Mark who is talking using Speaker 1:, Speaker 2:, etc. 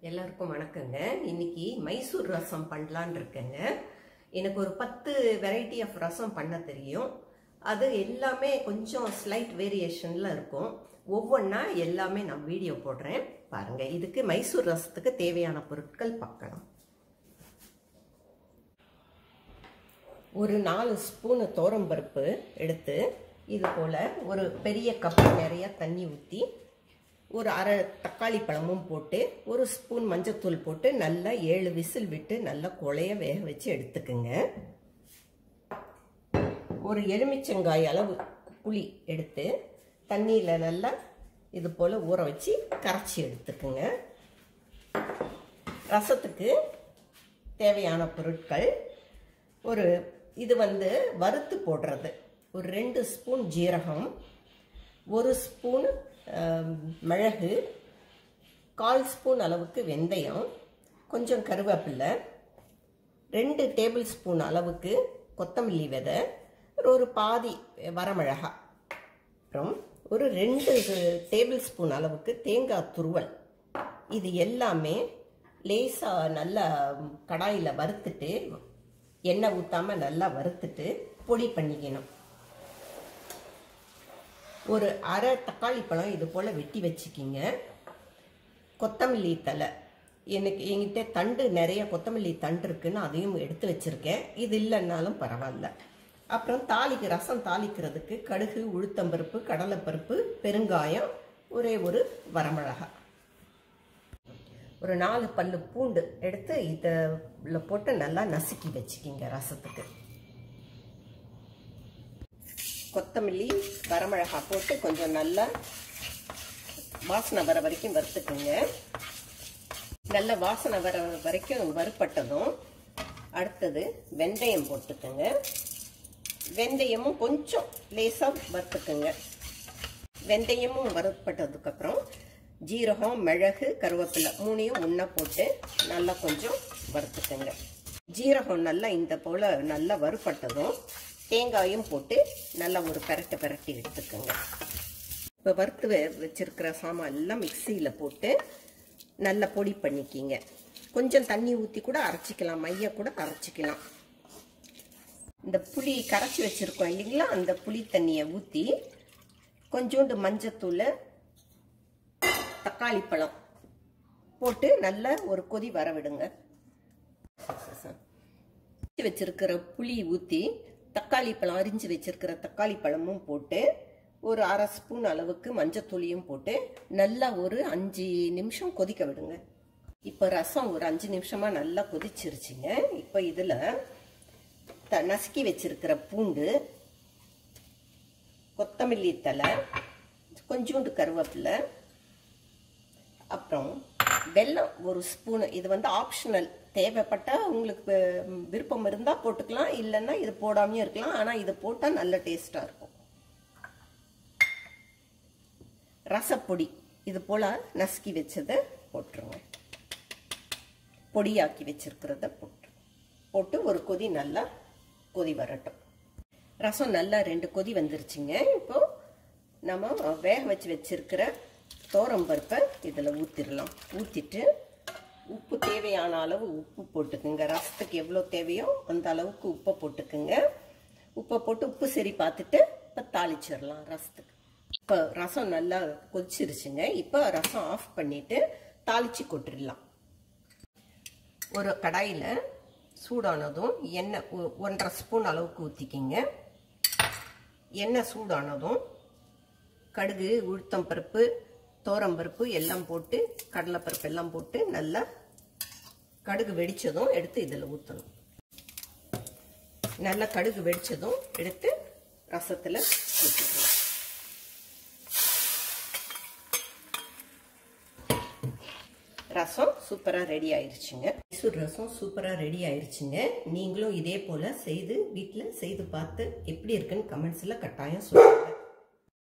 Speaker 1: எல்லாருக்கும் வணக்கங்க இன்னைக்கு மைசூர் ரசம் பண்ணலான்னு இருக்கேங்க எனக்கு ஒரு பத்து வெரைட்டி ஆஃப் ரசம் பண்ண தெரியும் அது எல்லாமே கொஞ்சம் ஸ்லைட் வேரியேஷனில் இருக்கும் ஒவ்வொன்றா எல்லாமே நான் வீடியோ போடுறேன் பாருங்க இதுக்கு மைசூர் ரசத்துக்கு தேவையான பொருட்கள் பார்க்கலாம் ஒரு நாலு ஸ்பூனு தோரம்பருப்பு எடுத்து இது போல் ஒரு பெரிய கப்பு நிறைய தண்ணி ஊற்றி ஒரு அரை தக்காளி பழமும் போட்டு ஒரு ஸ்பூன் மஞ்சத்தூள் போட்டு நல்லா ஏழு விசில் விட்டு நல்லா குழைய வேக வச்சு எடுத்துக்குங்க ஒரு எலுமிச்சங்காய் அளவு புளி எடுத்து தண்ணியில் நல்லா இது போல் ஊற வச்சு கரைச்சி எடுத்துக்குங்க ரசத்துக்கு தேவையான பொருட்கள் ஒரு இது வந்து வறுத்து போடுறது ஒரு ரெண்டு ஸ்பூன் ஜீரகம் ஒரு ஸ்பூன் மிளகு கால் ஸ்பூன் அளவுக்கு வெந்தயம் கொஞ்சம் கருவேப்பில்லை ரெண்டு டேபிள் ஸ்பூன் அளவுக்கு கொத்தமல்லி விதை ஒரு பாதி வரமிளகா அப்புறம் ஒரு ரெண்டு டேபிள் ஸ்பூன் அளவுக்கு தேங்காய் துருவல் இது எல்லாமே லேசாக நல்லா கடாயில் வறுத்துட்டு எண்ணெய் ஊற்றாமல் நல்லா வறுத்துட்டு பொடி பண்ணிக்கணும் ஒரு அரை தக்காளி பழம் இது போல் வெட்டி வச்சுக்கிங்க கொத்தமல்லி தலை எனக்கு என்கிட்ட தண்டு நிறைய கொத்தமல்லி தண்டு இருக்குன்னு அதையும் எடுத்து வச்சுருக்கேன் இது இல்லைன்னாலும் பரவாயில்ல அப்புறம் தாளிக்கு ரசம் தாளிக்கிறதுக்கு கடுகு உளுத்தம்பருப்பு கடலைப்பருப்பு பெருங்காயம் ஒரே ஒரு வரமிளகா ஒரு நாலு பல்லு பூண்டு எடுத்து இதில் போட்டு நல்லா நசுக்கி வச்சுக்கிங்க ரசத்துக்கு கொத்தமல்லி வரமிளகா போட்டு கொஞ்சம் நல்லா வாசனை வர வரைக்கும் வறுத்துக்குங்க நல்ல வாசனை வர வரைக்கும் வறுப்பட்டதும் அடுத்தது வெந்தயம் போட்டுக்குங்க வெந்தயமும் கொஞ்சம் லேசாக வறுத்துக்குங்க வெந்தயமும் வறுப்பட்டதுக்கப்புறம் ஜீரகம் மிளகு கருவேப்பிலை மூணையும் ஒன்றா போட்டு நல்லா கொஞ்சம் வறுத்துக்குங்க ஜீரகம் நல்லா இந்த போல் நல்லா வறுப்பட்டதும் தேங்காயும் போட்டு நல்லா ஒரு பெரட்டு பெரட்டி எடுத்துக்கோங்க இப்போ வறுத்து வச்சிருக்கிற சாமான் எல்லாம் மிக்சியில் போட்டு நல்லா பொடி பண்ணிக்கிங்க கொஞ்சம் தண்ணி ஊற்றி கூட அரைச்சிக்கலாம் மைய கூட அரைச்சிக்கலாம் இந்த புளி கரைச்சி வச்சுருக்கோம் இல்லைங்களா அந்த புளி தண்ணியை ஊற்றி கொஞ்சோண்டு மஞ்சத்தூள் தக்காளி பழம் போட்டு நல்லா ஒரு கொதி வர விடுங்க வச்சிருக்கிற புளி ஊற்றி தக்காளி பழம் அரிஞ்சு வச்சிருக்கிற தக்காளி பழமும் போட்டு ஒரு அரை ஸ்பூன் அளவுக்கு மஞ்சத்தூளியும் போட்டு நல்லா ஒரு அஞ்சு நிமிஷம் கொதிக்க விடுங்க இப்போ ரசம் ஒரு அஞ்சு நிமிஷமா நல்லா கொதிச்சிருச்சுங்க இப்போ இதில் த நசுக்கி வச்சிருக்கிற பூண்டு கொத்தமல்லி தலை கொஞ்சோண்டு கருவேப்பிலை அப்புறம் வெல்லம் ஒரு ஸ்பூனு இது வந்து ஆப்ஷனல் தேவைப்பட்டால் உங்களுக்கு விருப்பம் இருந்தால் போட்டுக்கலாம் இல்லைன்னா இது போடாமையும் இருக்கலாம் ஆனால் இது போட்டால் நல்ல டேஸ்ட்டாக இருக்கும் ரசப்பொடி இது போல் நசுக்கி வச்சதை போட்டுருங்க பொடியாக்கி வச்சிருக்கிறத போட்டு போட்டு ஒரு கொதி நல்லா கொதி வரட்டும் ரசம் நல்லா ரெண்டு கொதி வந்துருச்சுங்க இப்போ நம்ம வேக வச்சு வச்சிருக்கிற பருப்பை இதில் ஊற்றிடலாம் ஊற்றிட்டு உப்பு தேவையான அளவு உப்பு போட்டுக்குங்க ரசத்துக்கு எவ்வளோ தேவையோ அந்த அளவுக்கு உப்பை போட்டுக்குங்க உப்பை போட்டு உப்பு சரி பார்த்துட்டு இப்போ தாளிச்சிடலாம் ரசத்துக்கு இப்போ ரசம் நல்லா கொதிச்சிருச்சுங்க இப்போ ரசம் ஆஃப் பண்ணிவிட்டு தாளித்து கொட்டிடலாம் ஒரு கடாயில் சூடானதும் எண்ணெய் ஒன்றரை ஸ்பூன் அளவுக்கு ஊற்றிக்கிங்க எண்ணெய் சூடானதும் கடுகு உளுத்தம் பருப்பு தோரம்பருப்பு எல்லாம் போட்டு கடலைப்பருப்பு எல்லாம் போட்டு நல்லா கடுகு வெடிச்சதும் எடுத்து இதில் ஊற்றணும் நல்லா கடுகு வெடிச்சதும் எடுத்து ரசத்தில் ஊற்றிக்கலாம் ரசம் சூப்பராக ரெடி ஆயிருச்சுங்க மைசூர் ரசம் சூப்பராக ரெடி ஆயிருச்சுங்க நீங்களும் இதே போல் செய்து வீட்டில் செய்து பார்த்து எப்படி இருக்குன்னு கமெண்ட்ஸில் கட்டாயம் சொல்லுங்கள்